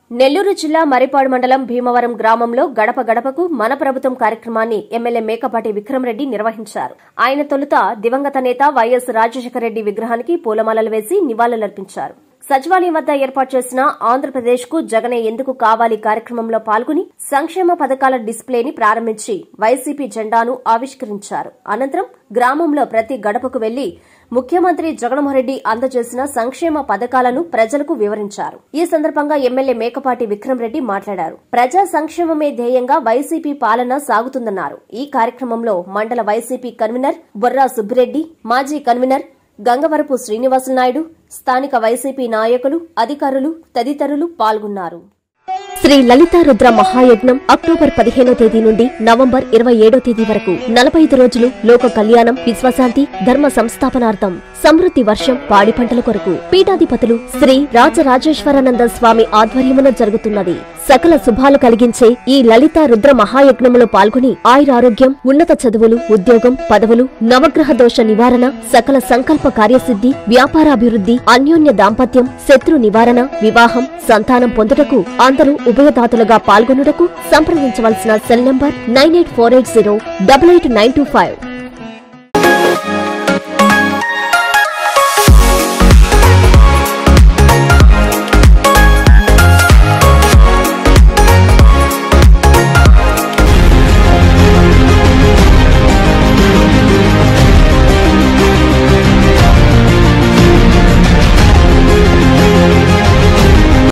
నెల్లూరు జిల్లా మరిపాడు మండలం భీమవరం గ్రామంలో గడప గడపకు మన ప్రభుత్వం కార్యక్రమాన్ని ఎమ్మెల్యే మేకపాటి విక్రమరెడ్డి నిర్వహించారు ఆయన తొలుత దివంగత నేత వైఎస్ రాజశేఖర రెడ్డి విగ్రహానికి పూలమాలలు వేసి నివాళులర్పించారు సచివాలయం వద్ద ఏర్పాటు చేసిన ఆంధ్రప్రదేశ్ కు జగనే ఎందుకు కావాలి కార్యక్రమంలో పాల్గొని సంక్షేమ పథకాల డిస్ప్లేని ప్రారంభించి వైసీపీ జెండాను ఆవిష్కరించారు అనంతరం గ్రామంలో ప్రతి గడపకు వెళ్లి ముఖ్యమంత్రి జగన్మోహన్రెడ్డి అందజేసిన సంక్షేమ పథకాలను ప్రజలకు వివరించారు ఈ సందర్భంగా ఎమ్మెల్యే మేకపాటి విక్రమరెడ్డి మాట్లాడారు ప్రజా సంక్షేమమే ధ్యేయంగా వైసీపీ పాలన సాగుతుందన్నారు ఈ కార్యక్రమంలో మండల వైసీపీ కన్వీనర్ బొర్రా సుబ్బిరెడ్డి మాజీ కన్వీనర్ గంగవరపు శ్రీనివాసులు నాయుడు స్థానిక వైసీపీ నాయకులు అధికారులు తదితరులు పాల్గొన్నారు శ్రీ లలితా రుద్ర మహాయజ్ఞం అక్టోబర్ పదిహేనో తేదీ నుండి నవంబర్ ఇరవై ఏడో తేదీ వరకు నలభై ఐదు రోజులు లోక కళ్యాణం విశ్వశాంతి ధర్మ సంస్థాపనార్థం సమృద్ధి వర్షం పాడి పంటల కొరకు పీఠాధిపతులు శ్రీ రాజరాజేశ్వరానంద స్వామి ఆధ్వర్యమున జరుగుతున్నది సకల శుభాలు కలిగించే ఈ లలితా రుద్ర మహాయజ్ఞములో పాల్గొని ఆయురారోగ్యం ఉన్నత చదువులు ఉద్యోగం పదవులు నవగ్రహ దోష నివారణ సకల సంకల్ప కార్యసిద్ధి వ్యాపారాభివృద్ధి అన్యోన్య దాంపత్యం శత్రు నివారణ వివాహం సంతానం పొందుటకు అందరూ ఉభయదాతలుగా పాల్గొనుటకు సంప్రదించవలసిన cell number nine eight four eight zero double eight nine two five